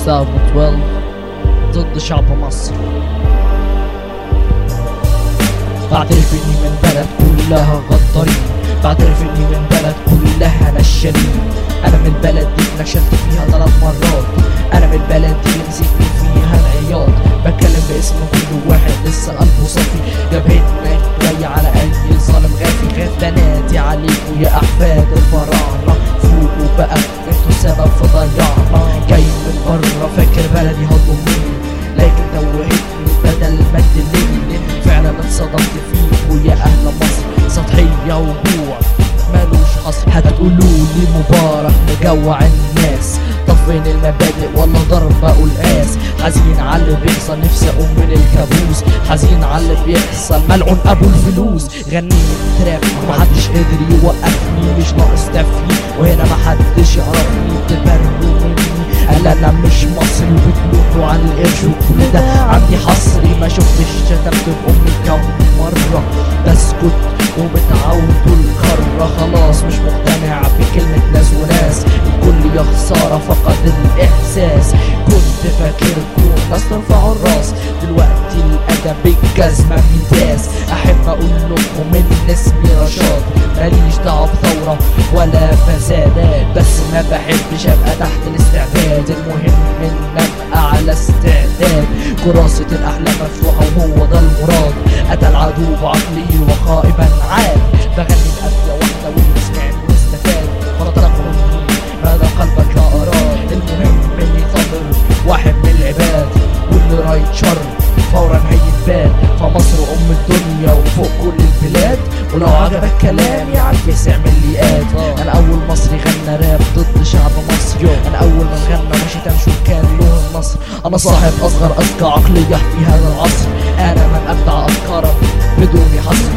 جوستافو 12 ضد شعب مصر بعترف اني من بلد كلها غدارين بعترف اني من بلد كلها نشالين انا من البلد دي نشلت فيها ثلاث مرات انا من البلد دي اللي مسكني فيها العياط بتكلم باسم كل واحد لسه قلبه صافي جبهتنا جاية على اي ظالم غافي غاف بنادي عليكم يا احفاد الفراعنة فوقوا بقى انتوا سبب في ضياعنا جاي من بره فاكر بلدي هضمني لكن توهتني بدل ما تدلني فعلا اتصدمت فيكوا يا اهل مصر سطحية وجوع مالوش حصر هتقولوا لي مبارك مجوع الناس طب فين المبادئ ولا ضرب قلقاس حزين على اللي بيحصل نفسي اقوم من الكابوس حزين على اللي بيحصل ملعون ابو الفلوس غنيت تراب محدش قدر يوقفني مش ناقص تفكير وهنا محدش يعرفني بتبروا مني قال انا مش مصري وبتموتوا على القرش وكل ده عندي حصري ما شفتش شتمت بامي كم مره بسكت وبتعودوا الكرة خلاص مش مقتنع بكلمة ناس وناس الكل يا خسارة فقد الإحساس كنت فاكركم ناس ترفعوا الراس دلوقتي الأدب الجزمة بيداس أحب أقول لكم إن اسمي رشاد ماليش دعوة بثورة ولا فساد بس ما بحبش أبقى تحت الاستعباد المهم إن أبقى على استعداد كراسة الأحلام مفتوحة وهو ده المراد أتى العدو بعقلي وخائبا عاد بغني بأبية واحدة واللي سمعني واستفاد فرطلق أمي ماذا قلبك أراد المهم إني صبر واحد من العباد واللي رايد شر فورا هيتباد فمصر أم الدنيا وفوق كل البلاد ولو عجبك كلامي عالفيس اعمل لي اد انا اول مصري غنى راب ضد شعب مصر انا اول من غنى ماشي تمشي كان له النصر انا صاحب اصغر اذكى عقلية في هذا العصر انا من ابدع افكارا بدون حصر